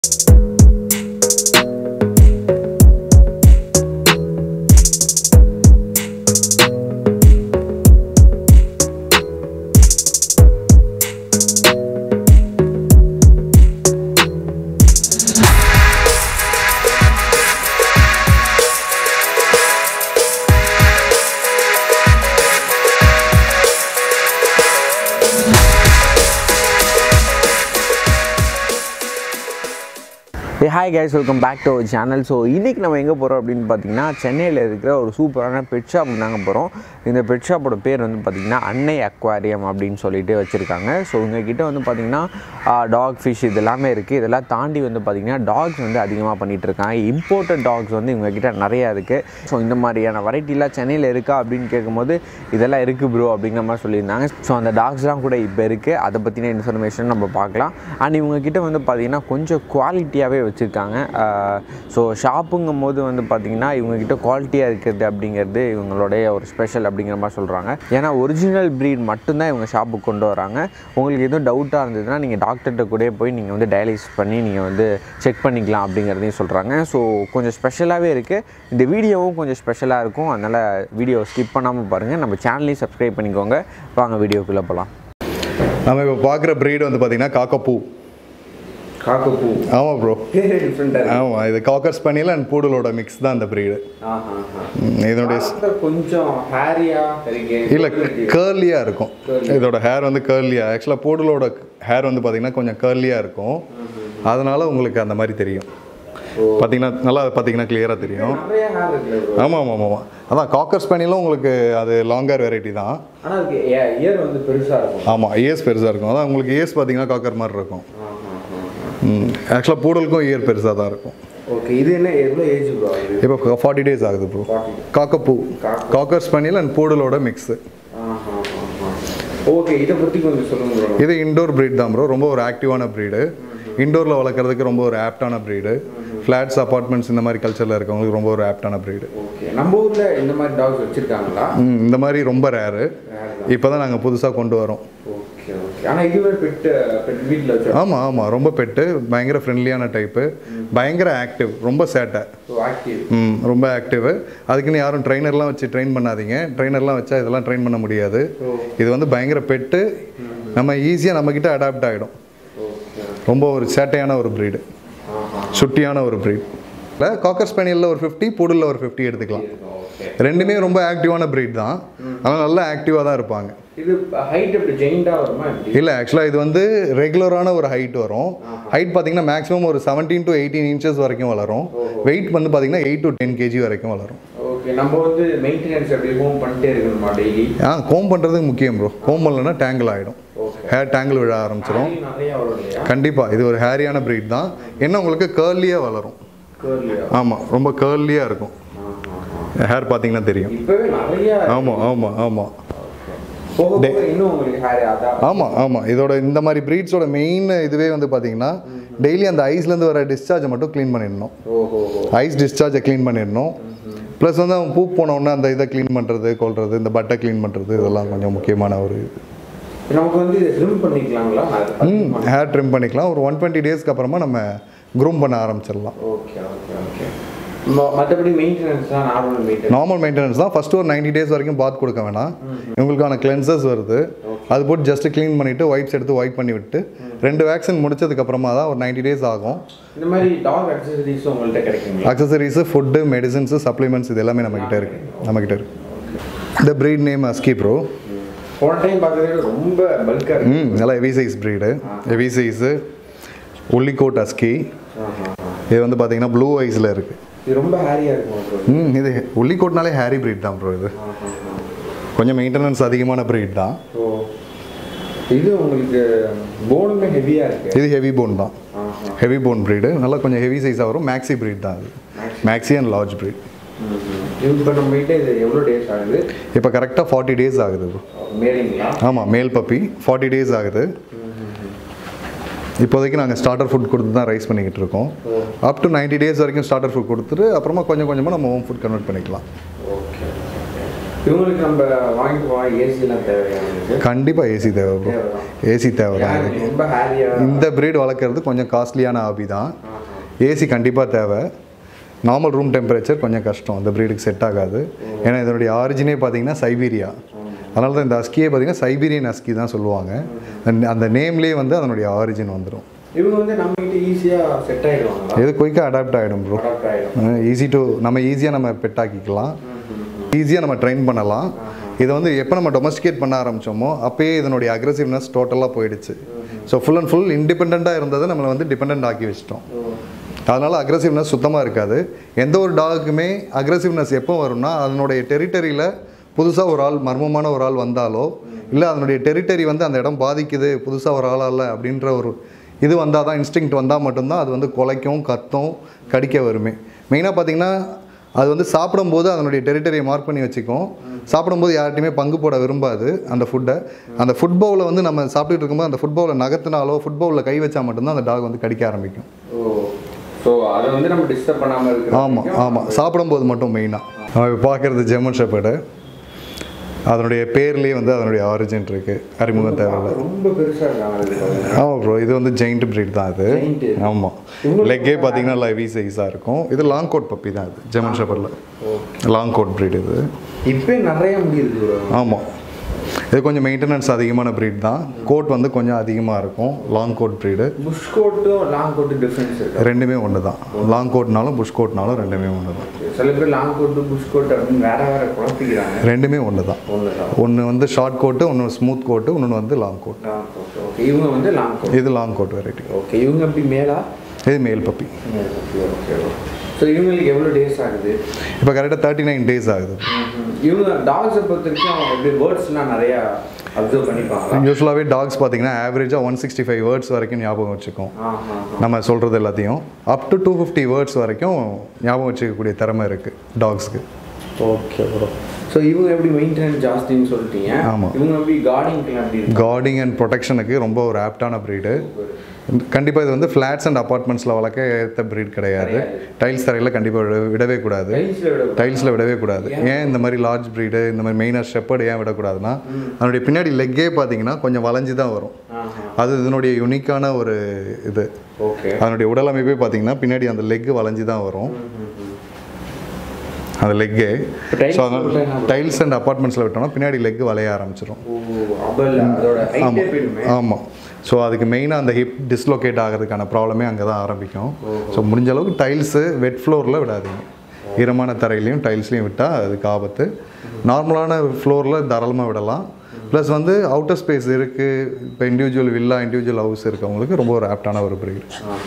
A hi guys welcome back to our channel so இன்றைக்கி நம்ம எங்கே போகிறோம் அப்படின்னு பார்த்தீங்கன்னா சென்னையில் இருக்கிற ஒரு சூப்பரான பெட் ஷாப் தாங்க போகிறோம் இந்த பெட் ஷாப்போட பேர் வந்து பார்த்திங்கன்னா அன்னை அக்வாரியம் அப்படின்னு சொல்லிட்டு வச்சுருக்காங்க ஸோ உங்ககிட்ட வந்து பார்த்திங்கன்னா டாக் ஃபிஷ் இது எல்லாமே இருக்குது இதெல்லாம் தாண்டி வந்து பார்த்திங்கன்னா டாக்ஸ் வந்து அதிகமாக பண்ணிகிட்டு இருக்காங்க இம்போர்ட்டட் டாக்ஸ் வந்து இவங்ககிட்ட நிறையா இருக்குது ஸோ இந்த மாதிரியான வெரைட்டிலாம் சென்னையில் இருக்கா அப்படின்னு கேட்கும்போது இதெல்லாம் இருக்குது ப்ரோ அப்படிங்கிற மாதிரி சொல்லியிருந்தாங்க ஸோ அந்த டாக்ஸ்லாம் கூட இப்போ இருக்குது அதை பற்றின இன்ஃபர்மேஷன் நம்ம பார்க்கலாம் அண்ட் இவங்ககிட்ட வந்து பார்த்திங்கன்னா கொஞ்சம் குவாலிட்டியாகவே வச்சுருக்காங்க ஸோ ஷாப்புங்கும் போது வந்து பார்த்திங்கன்னா இவங்ககிட்ட குவாலிட்டியாக இருக்கிறது அப்படிங்கிறது இவங்களுடைய ஒரு ஸ்பெஷல் அப்படிங்கிற மாதிரி சொல்கிறாங்க ஏன்னா ஒரிஜினல் ப்ரீட் மட்டும்தான் இவங்க ஷாப்புக்கு கொண்டு வராங்க உங்களுக்கு எதுவும் டவுட்டாக இருந்ததுன்னா நீங்கள் டாக்டர்கிட்ட கூட போய் நீங்கள் வந்து டயலிஸ் பண்ணி நீங்கள் வந்து செக் பண்ணிக்கலாம் அப்படிங்கிறதையும் சொல்கிறாங்க ஸோ கொஞ்சம் ஸ்பெஷலாகவே இருக்குது இந்த வீடியோவும் கொஞ்சம் ஸ்பெஷலாக இருக்கும் அதனால் வீடியோ ஸ்கிப் பண்ணாமல் பாருங்கள் நம்ம சேனலையும் சப்ஸ்கிரைப் பண்ணிக்கோங்க வாங்க வீடியோக்குள்ளே போகலாம் நம்ம இப்போ பார்க்குற breed வந்து பார்த்தீங்கன்னா காக்கப்பூ காக்கப்பூ ஆமாம் ப்ரோ டிஃப்ரெண்ட்டாக ஆமாம் இது காக்கர் ஸ்பனியல் அண்ட் பூடலோட மிக்ஸ் தான் இந்த breed ம், இதனுடைய ஸ்- கொஞ்சம் ஹேரியா இல்லை கேர்லியாக இருக்கும் இதோட ஹேர் வந்து கேர்லியாக ஆக்சுவலாக பூடலோட ஹேர் வந்து பார்த்தீங்கன்னா கொஞ்சம் கேர்லியாக இருக்கும் அதனால உங்களுக்கு அந்த மாதிரி தெரியும் பார்த்தீங்கன்னா நல்லா பார்த்தீங்கன்னா கிளியராக தெரியும் நிறைய ஹேர் இருக்குல்ல ஆமாம் ஆமாம் ஆமாம் அதான் காக்கர் ஸ்பனியலும் உங்களுக்கு அது லாங்கர் வெரைட்டி தான் ஆனால் அதுக்கு இயர் வந்து பெருசாக இருக்கும் ஆமாம் இயர்ஸ் பெருசாக இருக்கும் அதான் உங்களுக்கு இயர்ஸ் பார்த்தீங்கன்னா காக்கர் மாதிரி இருக்கும் ஆக்சுவலாக பூடலுக்கும் இயர் பெருசாக தான் இருக்கும் ஓகே இது என்ன எவ்வளோ ஏஜ் ப்ரோ ஆகுது இப்போ ஃபார்ட்டி டேஸ் ஆகுது bro cockapoo cocker spaniel and பூடலோட மிக்ஸு ஓகே இதை பற்றி கொஞ்சம் சொல்லுங்க ப்ரோ இது இண்டோர் breed தான் ப்ரோ ரொம்ப ஒரு ஆக்டிவான ப்ரீடு இண்டோரில் வளர்க்குறதுக்கு ரொம்ப ஒரு ஆப்டான ப்ரீடு ஃப்ளாட்ஸ் அப்பார்ட்மெண்ட்ஸ் இந்த மாதிரி கல்ச்சரில் இருக்கவங்களுக்கு ரொம்ப ஒரு ஆப்டான ப்ரீடு ஓகே நம்ம ஊரில் இந்த மாதிரி டாக்ஸ் வச்சுருக்காங்களா இந்த மாதிரி ரொம்ப ரேரு இப்போ தான் நாங்கள் புதுசாக கொண்டு வரோம் ஓகே ஓகே ஆனால் இதுவே பெட்டு பெட் வீட்டில் வச்சு ஆமாம் ஆமாம் ரொம்ப பெட்டு பயங்கர ஃப்ரெண்ட்லியான டைப்பு பயங்கர ஆக்டிவ் ரொம்ப சேட்டை ஸோ ஆக்டிவ் ம் ரொம்ப ஆக்டிவ் அதுக்குன்னு யாரும் ட்ரைனர்லாம் வச்சு ட்ரெயின் பண்ணாதீங்க ட்ரைனர்லாம் வச்சா இதெல்லாம் ட்ரெயின் பண்ண முடியாது இது வந்து பயங்கர பெட்டு நம்ம ஈஸியாக நம்மக்கிட்ட அடாப்ட் ஆகிடும் ஓகே ரொம்ப ஒரு சேட்டையான ஒரு breed சுட்டியான ஒரு breed இல்லை காக்கர் ஸ்பேனியலில் ஒரு ஃபிஃப்டி பூடலில் ஒரு ஃபிஃப்டி எடுத்துக்கலாம் ஓகே ரெண்டுமே ரொம்ப ஆக்டிவான breed தான் ஆனால் நல்லா ஆக்டிவாக தான் இருப்பாங்க இது ஹைட் எப்படி ஜெயிண்டாக வருமா எப்படி இல்லை ஆக்சுவலாக இது வந்து ரெகுலரான ஒரு ஹைட் வரும் ஹைட் பார்த்தீங்கன்னா மேக்ஸிமம் ஒரு செவன்டீன் டு எயிட்டீன் இன்ச்சஸ் வரைக்கும் வளரும் வெயிட் வந்து பார்த்தீங்கன்னா எயிட் டு டென் கேஜி வரைக்கும் வளரும் ஓகே நம்ம வந்து மெயின்டெனன்ஸ் எப்படி ஹோம் பண்ணிட்டே இருக்கணுமா டெய்லி ஆ கோம் பண்ணுறதுக்கு முக்கியம் ப்ரோ கோம் பண்ணலன்னா டேங்கிள் ஆகிடும் ஓகே ஹேர் டேங்கிள் விழ ஆரம்பிச்சிடும் நிறைய வரும் இல்லையா கண்டிப்பாக இது ஒரு ஹேரியான breed தான் என்ன உங்களுக்கு கேர்லியாக வளரும் கேர்லியா ஆமாம் ரொம்ப கேர்லியாக இருக்கும் ஹேர் பார்த்தீங்கன்னா தெரியும் இப்பவே நிறைய ஆமாம் ஆமாம் ஆமாம் போக போக இன்னும் உங்களுக்கு ஹேர் அதான் ஆமாம் ஆமாம் இதோட இந்த மாதிரி ப்ரீட்ஸோட மெயின் இதுவே வந்து பார்த்தீங்கன்னா டெய்லி அந்த ஐஸ்லேருந்து வர டிஸ்சார்ஜை மட்டும் க்ளீன் பண்ணிடணும் ஓஹோ ஐஸ் டிஸ்சார்ஜை க்ளீன் பண்ணிடணும் ப்ளஸ் வந்து அவன் பூ போன உடனே அந்த இதை க்ளீன் பண்ணுறது கொள்வது இந்த பட்டை க்ளீன் பண்ணுறது இதெல்லாம் கொஞ்சம் முக்கியமான ஒரு இது நமக்கு வந்து இதை ட்ரிம் பண்ணிக்கலாங்களா அது ம் ஹேர் ட்ரிம் பண்ணிக்கலாம் ஒரு ஒன் டுவெண்ட்டி டேஸ்க்கு அப்புறமா நம்ம க்ரூம் பண்ண ஆரம்பிச்சிடலாம் ஓகே ஓகே ஓகே மற்றபடி மெயின்டெனன்ஸ்லாம் நார்மல் மெயின்டெனன்ஸ் நார்மல் மெயின்டெனன்ஸ் தான் ஃபஸ்ட்டு ஒரு நைன்டி டேஸ் வரைக்கும் பாத் கொடுக்க வேணாம் இவங்களுக்கான கிளென்சஸ் வருது அது போட்டு ஜஸ்ட் க்ளீன் பண்ணிவிட்டு வைப்ஸ் எடுத்து வைப் பண்ணி விட்டு ரெண்டு வேக்சின் முடிச்சதுக்கு அப்புறமா தான் ஒரு நைன்டி டேஸ் ஆகும் இந்த மாதிரி டாக் அக்சசரிஸும் உங்கள்கிட்ட கிடைக்குங்களா அக்சசரிஸு ஃபுட்டு மெடிசன்ஸு சப்ளிமெண்ட்ஸ் இது எல்லாமே நம்மக்கிட்ட இருக்கு நம்மக்கிட்ட இருக்கு இந்த breed நேம் அஸ்கி ப்ரோ போன டைம் பார்க்கறதே ரொம்ப பல்காக இருக்கு ம் நல்லா heavy size breed heavy size woolly coat husky இது வந்து பார்த்தீங்கன்னா ப்ளூ ஐஸில் இருக்குது இது ரொம்ப ஹேரியாக இருக்கும் bro. ம் இது உள்ளிக்கோட்னாலே ஹேரி breed தான் ப்ரோ இது கொஞ்சம் மெயின்டெனன்ஸ் அதிகமான breed தான் ஸோ இது உங்களுக்கு போனுமே ஹெவியாக இருக்கு இது ஹெவி போன் தான் ஆஹா. ஹெவி போன் breed நல்லா கொஞ்சம் ஹெவி சைஸாக வரும் மேக்ஸி breed தான் அது மேக்ஸி அண்ட் லார்ஜ் breed இது இப்போ நம்ம கிட்ட இது எவ்வளோ டேஸ் ஆகுது இப்போ கரெக்டாக ஃபார்ட்டி டேஸ் ஆகுது ப்ரோ மேலிங்களா ஆமாம் மேல் பப்பி ஃபார்ட்டி டேஸ் ஆகுது இப்போதைக்கு நாங்கள் ஸ்டார்டர் ஃபுட் கொடுத்து தான் ரைஸ் பண்ணிக்கிட்டு இருக்கோம் அப் டு நைன்டி டேஸ் வரைக்கும் ஸ்டார்டர் ஃபுட் கொடுத்துட்டு அப்புறமா கொஞ்சம் கொஞ்சமாக நம்ம ஹோம் ஃபுட் கன்வெர்ட் பண்ணிக்கலாம் ஓகே இவங்களுக்கு நம்ம வாங்கிட்டு போனால் ஏசிலாம் தேவையா உங்களுக்கு கண்டிப்பாக ஏசி தேவை ப்ரோ தேவைதான். ஏசி தேவை தான் ஏன்னா இதுக்கு ரொம்ப ஹேரியாக இந்த breed வளர்க்குறது கொஞ்சம் காஸ்ட்லியான ஹாபி தான் ஏசி கண்டிப்பாக தேவை நார்மல் ரூம் டெம்பரேச்சர் கொஞ்சம் கஷ்டம் அந்த ப்ரீடுக்கு செட் ஆகாது ஏன்னா இதனுடைய ஆரிஜினே பார்த்தீங்கன்னா சைபீரியா அதனால தான் இந்த அஸ்கியே பார்த்தீங்கன்னா சைபீரியன் அஸ்கி தான் சொல்லுவாங்க அந்த- அந்த நேம்லேயே வந்து அதனுடைய ஆரிஜின் வந்துடும் இவங்க வந்து நம்ம கிட்ட ஈஸியாக செட் ஆயிடுவாங்களா இது குயிக்காக அடாப்ட் ஆகிடும் ப்ரோ அடாப்ட் ஆயிடும் ஈஸி டு நம்ம ஈஸியாக நம்ம பெட் ஆக்கிக்கலாம் ஈஸியாக நம்ம ட்ரெயின் பண்ணலாம் இதை வந்து எப்போ நம்ம டொமஸ்டிகேட் பண்ண ஆரம்பிச்சோமோ அப்பயே இதனுடைய அக்ரெசிவ்னஸ் டோட்டலாக போயிடுச்சு ஸோ ஃபுல் அண்ட் ஃபுல் இண்டிபெண்ட்டாக இருந்ததை நம்மளை வந்து டிபெண்ட் ஆக்கி வச்சிட்டோம் அதனால் அக்ரெசிவ்னஸ் சுத்தமாக இருக்காது எந்த ஒரு டாகுக்குமே அக்ரெசிவ்னஸ் எப்போ வரும்னா அதனுடைய டெரிட்டரியில் புதுசாக ஒரு ஆள் மர்மமான ஒரு ஆள் வந்தாலோ இல்லை அதனுடைய டெரிட்டரி வந்து அந்த இடம் பாதிக்குது புதுசாக ஒரு ஆளால் அப்படின்ற ஒரு இது வந்தால் தான் இன்ஸ்டிங்க்ட் வந்தால் மட்டும்தான் அது வந்து குலைக்கும் கத்தும் கடிக்க வருமே மெயினாக பார்த்தீங்கன்னா அது வந்து சாப்பிடும்போது அதனுடைய டெரிட்டரியை மார்க் பண்ணி வச்சுக்கும் சாப்பிடும்போது யார்ட்டையுமே பங்கு போட விரும்பாது அந்த ஃபுட்டை அந்த ஃபுட் பவுலை வந்து நம்ம சாப்பிட்டுட்டு இருக்கும்போது அந்த ஃபுட் பவுலை நகர்த்தினாலோ ஃபுட் பவுலில் கை வச்சா மட்டும்தான் அந்த டாக் வந்து கடிக்க ஆரம்பிக்கும் ஓ ஸோ அதை வந்து நம்ம டிஸ்டர்ப் பண்ணாமல் இருக்கிறோம் ஆமாம் ஆமாம் சாப்பிடும்போது மட்டும் மெயினாக நம்ம இப்போ பார்க்குறது ஜெர்மன் ஷெப்பர்டு அதனுடைய பேர்லேயே வந்து அதனுடைய ஆரிஜின் இருக்குது அறிமுகம் தேவையில்லை ரொம்ப பெருசாக இருக்காங்க இது பாருங்க. ஆமாம் ப்ரோ இது வந்து ஜெயிண்ட் breed தான் இது Giant. ஆமாம் லெக்கே பார்த்தீங்கன்னா லெவி சைஸாக இருக்கும் இது லாங் கோட் பப்பி தான் இது ஜெர்மன் ஷெப்பர்டில் லாங் கோட் breed இது இப்போ நிறைய முடியுது bro. ஆமாம் இது கொஞ்சம் மெயின்டெனன்ஸ் அதிகமான breed தான் கோட் வந்து கொஞ்சம் அதிகமாக இருக்கும் லாங் கோட் breed புஷ் கோட்டும் லாங் கோட்டும் டிஃப்ரென்ஸ் இருக்கு ரெண்டுமே ஒன்று தான் லாங் கோட்னாலும் புஷ் கோட்னாலும் ரெண்டுமே ஒன்று தான் சில பேர் லாங் கோட்டு புஷ் கோட் அப்படின்னு வேற வேற குழப்பிக்கிறாங்க ரெண்டுமே ஒன்று தான் ஒன்று தான் ஒன்று வந்து ஷார்ட் கோட்டு ஒன்று ஸ்மூத் கோட்டு இன்னொன்று வந்து long coat long coat okay இவங்க வந்து லாங் கோட் இது லாங் கோட் வெரைட்டி ஓகே இவங்க எப்படி மேலா இது male puppy okay okay so இவங்களுக்கு எவ்வளோ டேஸ் ஆகுது இப்போ கரெக்டாக தேர்ட்டி நைன் டேஸ் ஆகுது இவங்க டாக்ஸை பொறுத்த வரைக்கும் அவங்க எப்படி வேர்ட்ஸ்லாம் நிறையா அப்சர்வ் பண்ணிப்பாங்களா யூஸ்வலாகவே டாக்ஸ் பார்த்தீங்கன்னா ஆவரேஜாக ஒன் சிக்ஸ்டி ஃபைவ் வேர்ட்ஸ் வரைக்கும் ஞாபகம் வச்சுக்கும் ஆஹா நம்ம சொல்கிறது எல்லாத்தையும் up to two fifty words வரைக்கும் ஞாபகம் வச்சுக்கக்கூடிய திறமை இருக்குது டாக்ஸ்க்கு ஓகே ப்ரோ ஸோ இவங்க எப்படி மெயின்டெனன்ஸ் ஜாஸ்தின்னு சொல்லிட்டீங்க ஆமா. இவங்க எப்படி கார்டிங்க்குலாம் எப்படி இருக்கு கார்டிங் அண்ட் ப்ரொடெக்ஷனுக்கு ரொம்ப ஒரு ஆப்டான ப்ரீடு கண்டிப்பாக இது வந்து ஃப்ளாட்ஸ் அண்ட் அப்பார்ட்மெண்ட்ஸில் வளர்க்க ஏற்ற ப்ரீட் கிடையாது டைல்ஸ் தரையில் கண்டிப்பாக விடவே கூடாது டைல்ஸில் விட டைல்ஸில் விடவே கூடாது ஏன் இந்த மாதிரி லார்ஜ் ப்ரீடு இந்த மாதிரி மெயினாக ஷெப்பர்டு ஏன் விடக்கூடாதுன்னா அதனுடைய பின்னாடி லெக்கே பார்த்தீங்கன்னா கொஞ்சம் வளைஞ்சு தான் வரும் ஆஹா அது இதனுடைய யுனிக்கான ஒரு இது ஓகே அதனுடைய உடல் அமைப்பே பார்த்தீங்கன்னா பின்னாடி அந்த லெக்கு வளைஞ்சு தான் வரும் அந்த லெக்கே tiles ஸோ ல விட்டா என்ன அதனால் டைல்ஸ் அண்ட் அப்பார்ட்மெண்ட்ஸில் விட்டோம்னா பின்னாடி லெக்கு வளைய ஆரம்பிச்சிடும் ஓ அபல் அதோட ஹைட்டே போயிடுமே ஆமாம் ஸோ அதுக்கு மெயினாக அந்த ஹிப் டிஸ்லோகேட் ஆகிறதுக்கான ப்ராப்ளமே அங்கே தான் ஆரம்பிக்கும் ஸோ முடிஞ்ச அளவுக்கு டைல்ஸு வெட் ஃப்ளோரில் விடாதீங்க ஈரமான தரையிலையும் டைல்ஸ்லையும் விட்டால் அதுக்கு ஆபத்து நார்மலான ஃப்ளோரில் தாராளமாக விடலாம் ப்ளஸ் வந்து அவுட்டர் ஸ்பேஸ் இருக்குது இப்போ இண்டிவிஜுவல் வில்லா இண்டிவிஜுவல் ஹவுஸ் இருக்கவங்களுக்கு ரொம்ப ஒரு ஆப்டான ஒரு breed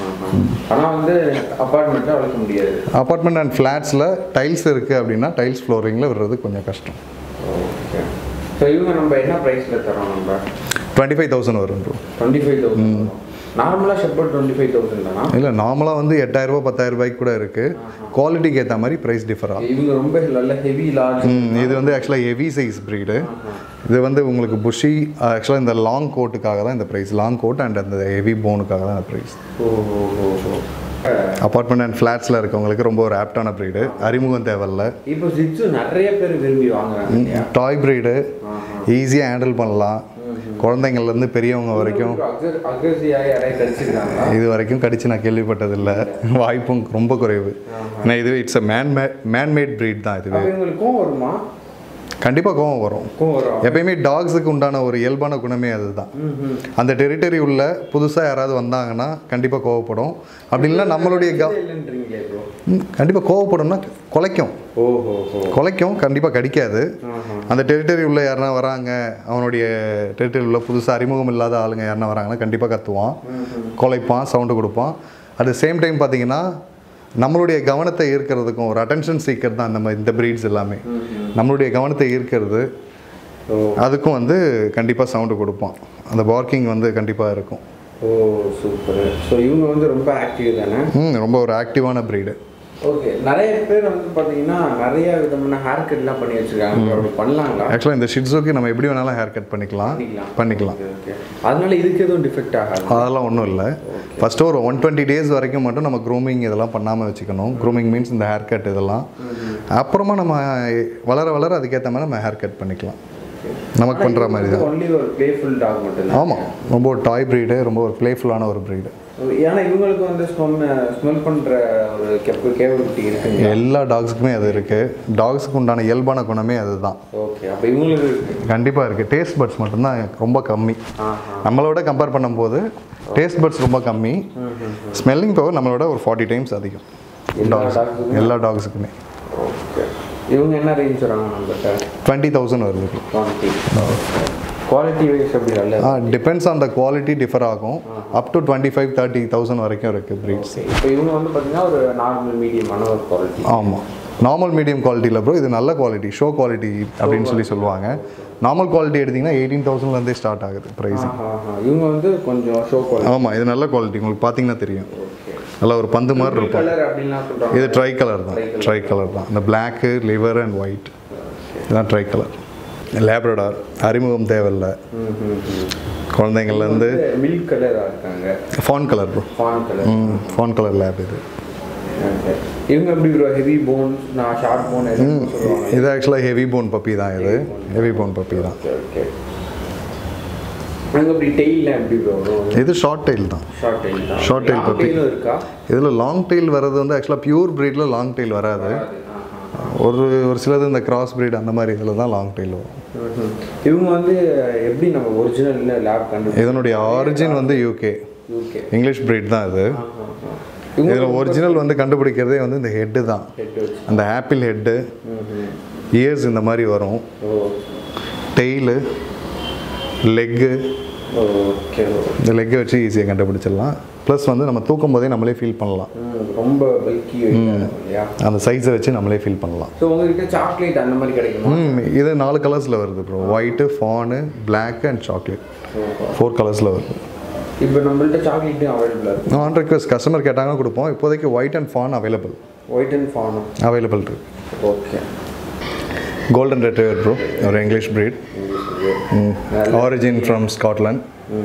ஆனால் வந்து அப்பார்ட்மெண்ட்டில் வளர்க்க முடியாது அப்பார்ட்மெண்ட் அண்ட் ஃப்ளாட்ஸில் டைல்ஸ் இருக்குது அப்படின்னா டைல்ஸ் ஃப்ளோரிங்கில் விடுறது கொஞ்சம் கஷ்டம் ஓகே ஸோ இவங்க நம்ம என்ன ப்ரைஸில் தரோம் நம்ம டுவெண்ட்டி ஃபைவ் தௌசண்ட் வரும் ப்ரோ டுவெண்ட்டி ஃபைவ் தௌசண்ட் நார்மலாக ஷெப்பர் டுவெண்ட்டி ஃபைவ் தௌசண்ட் தானா இல்லை நார்மலாக வந்து எட்டாயிரரூபா பத்தாயிரம் ரூபாய்க்கு கூட இருக்குது குவாலிட்டிக்கு ஏற்ற மாதிரி ப்ரைஸ் டிஃபர் ஆகும் இவங்க ரொம்ப நல்ல ஹெவி லார்ஜ் ம், இது வந்து ஆக்சுவலாக ஹெவி சைஸ் ப்ரீடு இது வந்து உங்களுக்கு புஷி ஆக்சுவலாக இந்த லாங் கோட்டுக்காக தான் இந்த ப்ரைஸ் லாங் கோட் அண்ட் அந்த ஹெவி போனுக்காக தான் இந்த price oh oh oh oh apartment and ஃப்ளாட்ஸில் இருக்கவங்களுக்கு ரொம்ப ஒரு ஆப்டான ப்ரீடு அறிமுகம் தேவையில்ல இப்போ ஜிட்ஸு நிறைய பேர் விரும்பி வாங்குறாங்க இல்லையா டாய் ப்ரீடு ஈஸியாக ஹேண்டில் பண்ணலாம் குழந்தைங்கள்லேருந்து பெரியவங்க வரைக்கும் அக்ரஸியாக யாரையும் கடிச்சிருக்காங்களா இது வரைக்கும் கடிச்சு நான் கேள்விப்பட்டதில்லை வாய்ப்பும் ரொம்ப குறைவு ஏன்னா இது இட்ஸ் அ மேன் மே மேன்மேட் ப்ரீட் தான் இதுவே அப்போ இவங்களுக்கு கோவம் வருமா கண்டிப்பாக கோவம் வரும் கோவம் வரும் எப்பயுமே டாக்ஸுக்கு உண்டான ஒரு இயல்பான குணமே அதுதான் அந்த டெரிட்டரி உள்ள புதுசாக யாராவது வந்தாங்கன்னா கண்டிப்பாக கோவப்படும் அப்படி இல்லைன்னா நம்மளுடைய க இல்லைன்றீங்களே ப்ரோ கண்டிப்பாக கோவப்படும்னா குலைக்கும் ஓஹோ ஹோ குலைக்கும் கண்டிப்பாக கடிக்காது அந்த டெரிட்டரி உள்ள யாருனா வராங்க அவனுடைய டெரிட்டரி உள்ள புதுசாக அறிமுகம் இல்லாத ஆளுங்க யாருனா வராங்கன்னா கண்டிப்பாக கத்துவான் குலைப்பான் சவுண்டு கொடுப்பான் அட் சேம் டைம் பார்த்தீங்கன்னா நம்மளுடைய கவனத்தை ஈர்க்கிறதுக்கும் ஒரு அட்டென்ஷன் சீக்கர் தான் நம்ம இந்த ப்ரீட்ஸ் எல்லாமே நம்மளுடைய கவனத்தை ஈர்க்கிறது ஓ அதுக்கும் வந்து கண்டிப்பாக சவுண்டு கொடுப்பான் அந்த பார்க்கிங் வந்து கண்டிப்பாக இருக்கும் ஓ சூப்பர் ஸோ இவங்க வந்து ரொம்ப ஆக்டிவ் தானே ம் ரொம்ப ஒரு ஆக்டிவான ப்ரீடு ஓகே நிறைய பேர் வந்து பார்த்தீங்கன்னா நிறைய விதமான ஹேர் கட்லாம் பண்ணி வச்சிருக்காங்க அப்படி பண்ணலாங்களா ஆக்சுவலாக இந்த ஷிட்ஸுக்கு நம்ம எப்படி வேணாலும் ஹேர் கட் பண்ணிக்கலாம் பண்ணிக்கலாம். பண்ணிக்கலாம் ஓகே ஓகே அதனால இதுக்கு எதுவும் டிஃபெக்ட் ஆகாது அதெல்லாம் ஒன்றும் இல்லை ஃபஸ்ட்டு ஒரு ஒன் டுவெண்ட்டி டேஸ் வரைக்கும் மட்டும் நம்ம க்ரூமிங் இதெல்லாம் பண்ணாமல் வச்சுக்கணும் க்ரூமிங் மீன்ஸ் இந்த ஹேர் கட் இதெல்லாம் அப்புறமா நம்ம வளர வளர அதுக்கேற்ற மாதிரி நம்ம ஹேர் கட் பண்ணிக்கலாம் நமக்கு பண்ணுற மாதிரி தான் ஒன்லி ஒரு பிளேஃபுல் டாக் மட்டும்தான் ஆமாம் ரொம்ப ஒரு டாய் ப்ரீடு ரொம்ப ஒரு ப்ளேஃபுல்லான ஒரு ப்ரீடு ஏன்னா இவங்களுக்கு வந்து ஸ்மெல் ஸ்மெல் பண்ணுற ஒரு கெப் கேபிலிட்டி இருக்குங்க எல்லா டாக்ஸுக்குமே அது இருக்குது டாக்ஸுக்கு உண்டான இயல்பான குணமே அதுதான் ஓகே அப்போ இவங்களுக்கு இருக்கு கண்டிப்பாக இருக்குது டேஸ்ட் பட்ஸ் மட்டும்தான் ரொம்ப கம்மி ஆஹா நம்மளோட கம்பேர் பண்ணும்போது டேஸ்ட் பட்ஸ் ரொம்ப கம்மி ஸ்மெல்லிங் பவர் நம்மளோட ஒரு ஃபார்ட்டி டைம்ஸ் அதிகம் எல்லா டாக்ஸ் டாக்ஸுக்குமே எல்லா டாக்ஸுக்குமே ஓகே இவங்க என்ன ரேஞ்ச் வராங்க நம்மகிட்ட டுவெண்ட்டி தௌசண்ட் வருது குவாலிட்டி குவாலிட்டி வைஸ் அப்படி நல்ல uh depends on the quality differ ஆகும் up to twenty five thirty thousand வரைக்கும் இருக்குது ப்ரீட்ஸ் இப்போ இவங்க வந்து பார்த்தீங்கன்னா ஒரு நார்மல் மீடியமான ஒரு குவாலிட்டி ஆமாம் நார்மல் மீடியம் குவாலிட்டியில் ப்ரோ இது நல்ல குவாலிட்டி ஷோ குவாலிட்டி அப்படின்னு சொல்லி சொல்லுவாங்க நார்மல் குவாலிட்டி எடுத்திங்கன்னா எயிட்டீன் தௌசண்ட்லேருந்தே ஸ்டார்ட் ஆகுது ப்ரைஸ் இவங்க வந்து கொஞ்சம் ஷோ குவாலிட்டி ஆமாம் இது நல்ல குவாலிட்டி உங்களுக்கு பார்த்தீங்கன்னா தெரியும் நல்லா ஒரு பந்து மாதிரி இருக்கும் கலர் அப்படின்லாம் சொல்கிறாங்க இது ட்ரை கலர் தான் ட்ரை கலர் தான் இந்த பிளாக்கு லிவர் அண்ட் ஒயிட் இதுதான் ட்ரை கலர் லேப்ரடார் அறிமுகம் தேவையில்ல குழந்தைங்கள்லேருந்து மில்க் கலராக இருக்காங்க fawn colour bro fawn colour ம் ஃபான் கலர் லேப் இது இவங்க எப்படி ப்ரோ ஹெவி போன் நான் ஷார்ட் போன் எதுவும் சொல்லுவாங்க இது ஆக்சுவலாக ஹெவி போன் பப்பி தான் இது ஹெவி போன் பப்பி தான் ஓகே ஓகே இவங்க எப்படி டெய்லாம் எப்படி ப்ரோ வரும் இது ஷார்ட் டெயில் தான் ஷார்ட் டெயில் தான் Short tail puppy. டெயிலும் இருக்கா இதில் லாங் டெயில் வர்றது வந்து ஆக்சுவலாக பியூர் ப்ரீடில் லாங் டெயில் வராது ஒரு ஒரு சிலது இந்த கிராஸ் breed அந்த மாதிரி இதில் தான் லாங் டெயில் வரும் ம்ஹும். இவங்க வந்து எப்படி நம்ம ஒரிஜினல் லேப் கண்டு இதனுடைய ஆரிஜின் வந்து யூகே யூகே இங்கிலீஷ் breed தான் இது இவங்க இதில் ஒரிஜினல் வந்து கண்டுபிடிக்கிறதே வந்து இந்த ஹெட்டு தான் ஹெட் வச்சு அந்த ஆப்பிள் ஹெட்டு ம்ஹும். இயர்ஸ் இந்த மாதிரி வரும் ஓ டெய்லு லெக்கு ஓகே இந்த லெக்கை வச்சு ஈஸியாக கண்டுபிடிச்சிடலாம் ப்ளஸ் வந்து நம்ம தூக்கும் போதே நம்மளே ஃபீல் பண்ணலாம் ம், ரொம்ப பல்கி இல்லையா அந்த சைஸை வச்சு நம்மளே ஃபீல் பண்ணலாம் ஸோ உங்ககிட்ட சாக்லேட் அந்த மாதிரி கிடைக்குமா ம் இது நாலு கலர்ஸில் வருது bro white fawn black and chocolate four கலர்ஸில் வருது இப்போ நம்மள்ட்ட சாக்லேட்டும் அவைலபிளாக இருக்கு ஆன் ரெக்வஸ்ட் கஸ்டமர் கேட்டாங்கன்னா கொடுப்போம் இப்போதைக்கு white and fawn available white and ஃபானும் அவைலபிள் இருக்கு ஓகே கோல்டன் ரெட்ரிவர் ப்ரோ ஒரு English breed origin from Scotland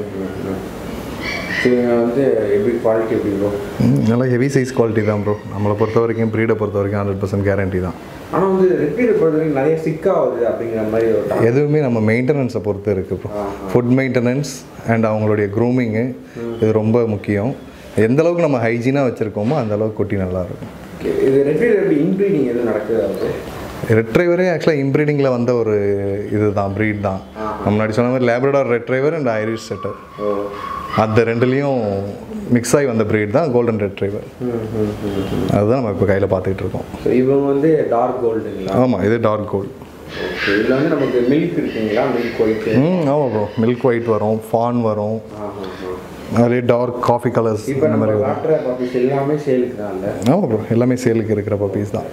இவங்க வந்து எப்படி குவாலிட்டி எப்படி ப்ரோ நல்லா ஹெவி சைஸ் குவாலிட்டி தான் ப்ரோ நம்மளை பொறுத்த வரைக்கும் ப்ரீடை பொறுத்த வரைக்கும் ஹண்ட்ரட் பர்சன்ட் கேரண்டி தான் ஆனால் வந்து ரெப்பீரை பொறுத்த வரைக்கும் நிறைய சிக்காகுது அப்படிங்கிற மாதிரி ஒரு talk. எதுவுமே நம்ம மெயின்டெனன்ஸை பொறுத்து இருக்குது ப்ரோ ஃபுட் மெயின்டெனன்ஸ் அண்ட் அவங்களுடைய க்ரூமிங்கு இது ரொம்ப முக்கியம் எந்த அளவுக்கு நம்ம ஹைஜீனாக வச்சுருக்கோமோ அந்த அளவுக்கு குட்டி நல்லா இருக்கும் Okay, இது ரெப்பீர் எப்படி இன்க்ரீடிங் எதுவும் நடக்குது அது ரெட்ரைவரே ஆக்சுவலாக இம்ப்ரீடிங்கில் வந்த ஒரு இதுதான் breed தான் நம்ம முன்னாடி சொன்ன மாதிரி Labrador retriever and Irish setter oh அந்த ரெண்டுலேயும் மிக்ஸ் ஆகி வந்த breed தான் கோல்டன் ரெட்ரைவர் ம் ம் ம் அதுதான் நம்ம இப்போ கையில் பார்த்துக்கிட்டு இருக்கோம் ஸோ இவங்க வந்து டார்க் கோல்டுங்களா ஆமாம் இது டார்க் கோல்டு ஓகே இதில் வந்து நமக்கு மில்க் இருக்குங்களா மில்க் ஒயிட்டு ம் ஆமாம் ப்ரோ மில்க் ஒயிட் வரும் ஃபான் வரும் நிறைய டார்க் காஃபி கலர்ஸ் இப்போ நம்ம காட்டுற பப்பீஸ் எல்லாமே சேலுக்கு தான் இல்லை ஆமாம் ப்ரோ எல்லாமே சேலுக்கு இருக்கிற பப்பீஸ் தான்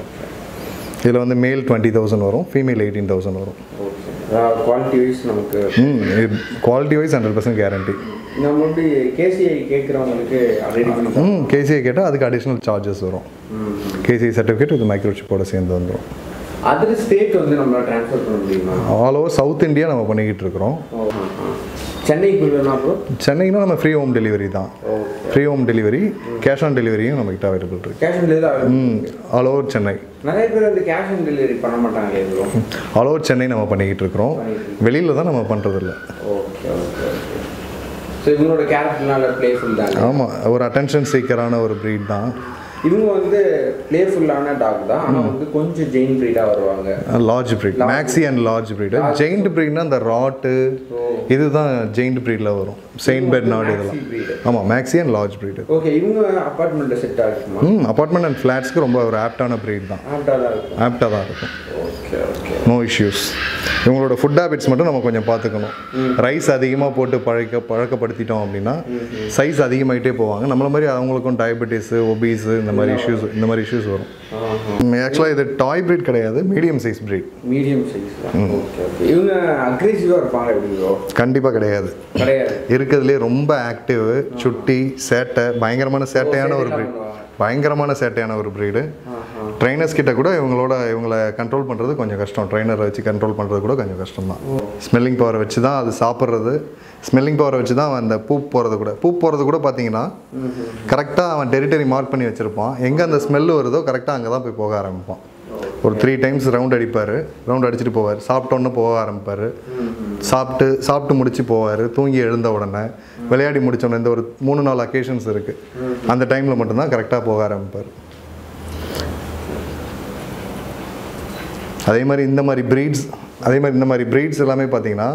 இதில் வந்து மேல் டுவெண்ட்டி தௌசண்ட் வரும் ஃபீமேல் எயிட்டீன் தௌசண்ட் வரும் ஓகே குவாலிட்டி வைஸ் நமக்கு ம் quality wise hundred percent guarantee நம்ம எப்படி கேசிஐ கேட்குறவங்களுக்கு ரெடி பண்ணி ம் கேசிஐ கேட்டால் அதுக்கு அடிஷ்னல் சார்ஜஸ் வரும் கேசிஐ சர்டிஃபிகேட் இது மைக்ரோசிப்போட சேர்ந்து வந்துடும் அதர் ஸ்டேட் வந்து நம்மளால ட்ரான்ஸ்ஃபர் பண்ண முடியுமா ஆல் ஓவர் சவுத் இந்தியா நம்ம பண்ணிக்கிட்டு இருக்கிறோம் ஓ சென்னைக்குள்ளனா ப்ரோ சென்னைனா நம்ம ஃப்ரீ ஹோம் டெலிவரி தான் okay free home delivery cash on டெலிவரியும் நம்மகிட்ட அவைலபிள் இருக்கு கேஷ் ஆன் டெலிவரி ம் ஆல் ஓவர் சென்னை நிறைய பேர் வந்து கேஷ் ஆன் டெலிவரி பண்ண மாட்டாங்க ப்ரோ ஆல் ஓவர் சென்னை நம்ம பண்ணிக்கிட்டு இருக்கிறோம் வெளியில் தான் நம்ம பண்ணுறதில்ல ஓகே ஓகே ஓகே ஸோ இவங்களோட கேரக்டர்னால பிளேஃபுல் தாங்க ஆமாம் ஒரு அட்டென்ஷன் சீக்கரான ஒரு breed தான் இவங்க வந்து பிளேஃபுல்லான டாக் தான் ஆனால் வந்து கொஞ்சம் ஜெயின் ப்ரீடாக வருவாங்க large breed maxi and large breed giant breedனா அந்த ராட்டு இதுதான் ஜெயிண்ட் breedல வரும் செயின்ட் பெட் நாடு இதெல்லாம் breed. ஆமாம் maxi and large breed okay இவங்க அப்பார்ட்மெண்ட்டில் செட் ஆகுமா ம் அப்பார்ட்மெண்ட் அண்ட் ஃப்ளாட்ஸ்க்கு ரொம்ப ஒரு ஆப்டான breed தான் ஆப்டாக தான் இருக்கும் ஆப்டாக தான் இருக்கும் ஓகே ஓகே நோ இஷ்யூஸ் இவங்களோட ஃபுட் ஹேபிட்ஸ் மட்டும் நம்ம கொஞ்சம் பார்த்துக்கணும் ரைஸ் அதிகமாக போட்டு பழக்க பழக்கப்படுத்திட்டோம் அப்படின்னா சைஸ் அதிகமாயிட்டே போவாங்க நம்மள மாதிரி அவங்களுக்கும் டயபெட்டிஸு ஒபீஸு இந்த மாதிரி இஷ்யூஸ் இந்த மாதிரி இஷ்யூஸ் வரும் ஆக்சுவலாக இது டாய் breed கிடையாது medium size breed medium size தான் ஓகே ஓகே இவங்க அக்ரெசிவாக இருப்பாங்க எப்படி ப்ரோ கண்டிப்பாக கிடையாது கிடையாது இருக்கிறதுலே ரொம்ப ஆக்டிவ் சுட்டி சேட்டை பயங்கரமான சேட்டையான ஒரு breed பயங்கரமான சேட்டையான ஒரு breed ட்ரைனர்ஸ் கிட்ட கூட இவங்களோட இவங்களை கண்ட்ரோல் பண்ணுறது கொஞ்சம் கஷ்டம் ட்ரைனரை வச்சு கண்ட்ரோல் பண்ணுறது கூட கொஞ்சம் கஷ்டம் தான் ஸ்மெல்லிங் பவரை வச்சு தான் அது சாப்பிட்றது ஸ்மெல்லிங் பவரை வச்சு தான் அவன் அந்த பூப் போகிறது கூட பூப் போகிறது கூட பார்த்தீங்கன்னா கரெக்டாக அவன் டெரிட்டரி மார்க் பண்ணி வச்சுருப்பான் எங்கே அந்த ஸ்மெல்லு வருதோ கரெக்டாக அங்கே தான் போய் போக ஆரம்பிப்பான் ஒரு த்ரீ டைம்ஸ் ரவுண்ட் அடிப்பார் ரவுண்ட் அடிச்சுட்டு போவார் சாப்பிட்டோன்னு போக ஆரம்பிப்பார் சாப்பிட்டு சாப்பிட்டு முடிச்சு போவார் தூங்கி எழுந்த உடனே விளையாடி முடிச்சோன்னே இந்த ஒரு மூணு நாலு அக்கேஷன்ஸ் இருக்குது அந்த டைமில் மட்டும்தான் கரெக்டாக போக ஆரம்பிப்பார் அதே மாதிரி இந்த மாதிரி ப்ரீட்ஸ் அதே மாதிரி இந்த மாதிரி ப்ரீட்ஸ் எல்லாமே பார்த்தீங்கன்னா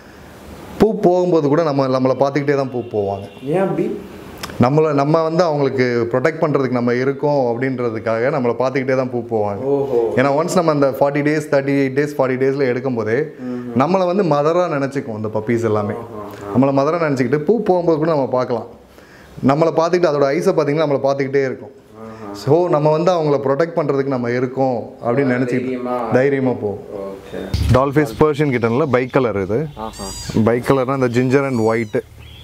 பூ போகும்போது கூட நம்ம நம்மளை பார்த்துக்கிட்டே தான் பூ போவாங்க ஏன் அப்படி நம்மளை நம்ம வந்து அவங்களுக்கு ப்ரொடெக்ட் பண்ணுறதுக்கு நம்ம இருக்கோம் அப்படின்றதுக்காக நம்மளை பார்த்துக்கிட்டே தான் பூ போவாங்க ஓஹோ ஏன்னா ஒன்ஸ் நம்ம அந்த forty days thirty eight days forty டேஸில் எடுக்கும்போதே நம்மளை வந்து மதராக நினச்சிக்கும் இந்த பப்பீஸ் எல்லாமே நம்மளை மதராக நினச்சிக்கிட்டு பூ போகும்போது கூட நம்ம பார்க்கலாம் நம்மளை பார்த்துக்கிட்டு அதோட ஐஸை பார்த்தீங்கன்னா நம்மளை பார்த்துக்கிட்டே இருக்கும் ஸோ நம்ம வந்து அவங்கள ப்ரொடெக்ட் பண்ணுறதுக்கு நம்ம இருக்கோம் அப்படின்னு நினச்சிக்கிட்டு தைரியமா- தைரியமாக போகும் ஓகே டால்ஃபிஸ் பர்ஷியன் கிட்டனில் பைக் கலர் இது ஆஹா பைக் கலர்னால் இந்த ginger and white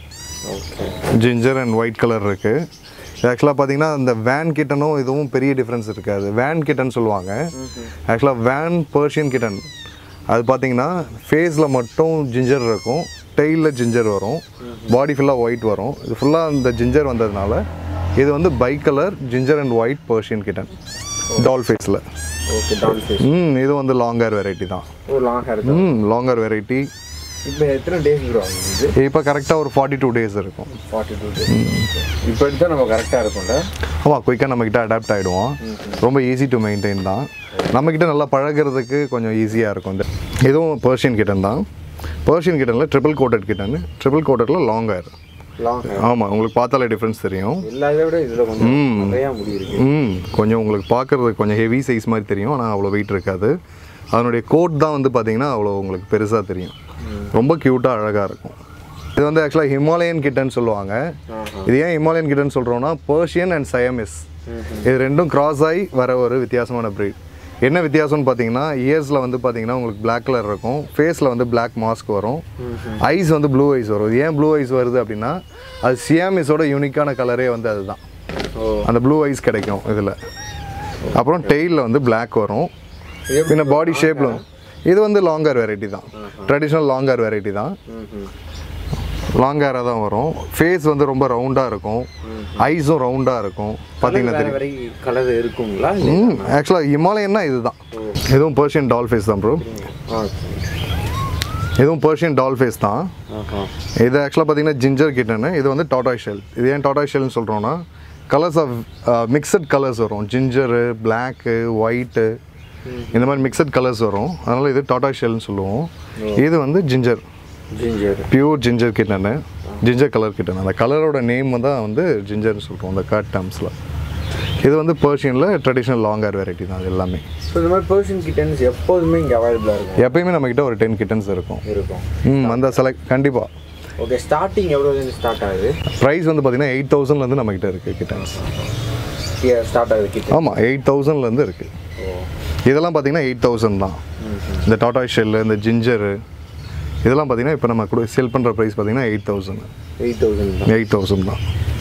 okay ginger and white colour இருக்குது ஆக்சுவலாக பார்த்தீங்கன்னா இந்த வேன் கிட்டனும் இதுவும் பெரிய டிஃப்ரென்ஸ் இருக்காது வேன் கிட்டன் சொல்லுவாங்க ஆக்சுவலாக வேன் பர்ஷியன் கிட்டன் அது பார்த்தீங்கன்னா ஃபேஸில் மட்டும் ஜிஞ்சர் இருக்கும் டெய்லில் ஜிஞ்சர் வரும் பாடி ஃபுல்லாக ஒயிட் வரும் இது ஃபுல்லாக இந்த ஜிஞ்சர் வந்ததுனால இது வந்து bicolour ginger and white Persian kitten doll ஃபேஸில் ஓகே டால் ஃபிஷ் ம் இது வந்து லாங்கர் வெரைட்டி தான் ஓ லாங் ஹேர் ம் லாங்கர் வெரைட்டி இப்போ எத்தனை டேஸ் ப்ரோ ஆகுது இப்போ கரெக்டாக ஒரு ஃபார்ட்டி டூ டேஸ் இருக்கும் ஃபார்ட்டி டூ டேஸ் இப்போ எடுத்தால் நம்ம கரெக்டாக இருக்கும்ல ஆமாம் குயிக்காக நம்மக்கிட்ட அடாப்ட் ஆகிடுவோம் ரொம்ப ஈஸி டு மெயின்டைன் தான் நம்மக்கிட்ட நல்லா பழகுறதுக்கு கொஞ்சம் ஈஸியாக இருக்கும் இந்த இதுவும் பர்ஷியன் கிட்டன் தான் பர்ஷியன் கிட்டனில் ட்ரிபிள் கோட்டட் கிட்டன் ட்ரிபிள் கோட்டடில் லாங் ஹேர் லாங் ஹேர் ஆமாம் உங்களுக்கு பார்த்தாலே டிஃப்ரென்ஸ் தெரியும் எல்லா இதை விட இதில் கொஞ்சம் நிறையா முடி இருக்கு ம் கொஞ்சம் உங்களுக்கு பார்க்குறதுக்கு கொஞ்சம் ஹெவி சைஸ் மாதிரி தெரியும் ஆனால் அவ்வளோ வெயிட் இருக்காது அதனுடைய கோட் தான் வந்து பார்த்தீங்கன்னா அவ்வளோ உங்களுக்கு பெருசாக தெரியும் ரொம்ப க்யூட்டாக அழகாக இருக்கும் இது வந்து ஆக்சுவலாக ஹிமாலயன் கிட்டன்னு சொல்லுவாங்க இது ஏன் ஹிமாலயன் கிட்டன் சொல்கிறோன்னா பர்ஷியன் அண்ட் சயமிஸ் இது ரெண்டும் கிராஸ் ஆகி வர ஒரு வித்தியாசமான breed என்ன வித்தியாசம்னு பார்த்தீங்கன்னா இயர்ஸில் வந்து பார்த்தீங்கன்னா உங்களுக்கு Black கலர் இருக்கும் ஃபேஸில் வந்து Black மாஸ்க் வரும் ஐஸ் வந்து ப்ளூ ஐஸ் வரும் இது ஏன் ப்ளூ ஐஸ் வருது அப்படின்னா அது சியாமிஸோட யூனிக்கான கலரே வந்து அதுதான் ஓ அந்த ப்ளூ ஐஸ் கிடைக்கும் இதில் அப்புறம் டெய்லில் வந்து Black வரும் பின்ன பாடி ஷேப்பில் இது வந்து லாங்கர் வெரைட்டி தான் ட்ரெடிஷ்னல் லாங்கர் வெரைட்டி தான் லாங்கராக தான் வரும் ஃபேஸ் வந்து ரொம்ப ரவுண்டாக இருக்கும் ஐஸும் ரவுண்டாக இருக்கும் பார்த்தீங்கன்னா வேற வரை கலர் இருக்குங்களா இல்லை ம் ஆக்சுவலாக ஹிமாலயன்னா இதுதான் இதுவும் பர்ஷியன் டால் ஃபேஸ் தான் ப்ரோ ஆ இதுவும் பர்ஷியன் டால் ஃபேஸ் தான் ஆஹா இது ஆக்சுவலாக பார்த்தீங்கன்னா ஜிஞ்சர் கிட்டனு இது வந்து டாட்டாய் ஷெல் இது ஏன் டாட்டாய் ஷெல்னு சொல்கிறோன்னா கலர்ஸ் ஆஃப் மிக்சட் கலர்ஸ் வரும் ஜிஞ்சரு பிளாக்கு ஒயிட்டு இந்த மாதிரி மிக்சட் கலர்ஸ் வரும் அதனால் இது டாட்டாய் ஷெல்னு சொல்லுவோம் இது வந்து ஜிஞ்சர் ஜிஞ்சர் பியூர் ஜிஞ்சர் கிட்டனு ஜிஞ்சர் கலர் கிட்டன் அந்த கலரோட நேம் தான் வந்து ஜிஞ்சர்னு சொல்கிறோம் அந்த கட் டேர்ம்ஸில் இது வந்து பர்ஷியனில் ட்ரெடிஷ்னல் லாங் ஹேர் வெரைட்டி தான் அது எல்லாமே ஸோ இந்த மாதிரி பர்ஷன் கிட்டன்ஸ் எப்போதுமே இங்கே அவைலபிளாக இருக்கும் எப்பயுமே நம்மக்கிட்ட ஒரு டென் கிட்டன்ஸ் இருக்கும் இருக்கும் ம் அந்த செலக்ட் கண்டிப்பாக ஓகே ஸ்டார்டிங் எவ்வளோலேருந்து ஸ்டார்ட் ஆகுது ப்ரைஸ் வந்து பார்த்தீங்கன்னா எயிட் தௌசண்ட்லேருந்து நம்மக்கிட்ட இருக்குது கிட்டன்ஸ் ஸ்டார்ட் ஆகுது கிட்ட ஆமாம் எயிட் தௌசண்ட்லேருந்து இருக்குது ஓ இதெல்லாம் பார்த்தீங்கன்னா எயிட் தௌசண்ட் தான் இந்த டாடா ஷெல்லு இந்த ஜிஞ்சரு இதெல்லாம் பார்த்தீங்கன்னா இப்போ நம்ம கூட செல் பண்ணுற ப்ரைஸ் பார்த்தீங்கன்னா எயிட் தௌசண்ட் எயிட் தௌசண்ட் தான் எயிட் தௌசண்ட் தான்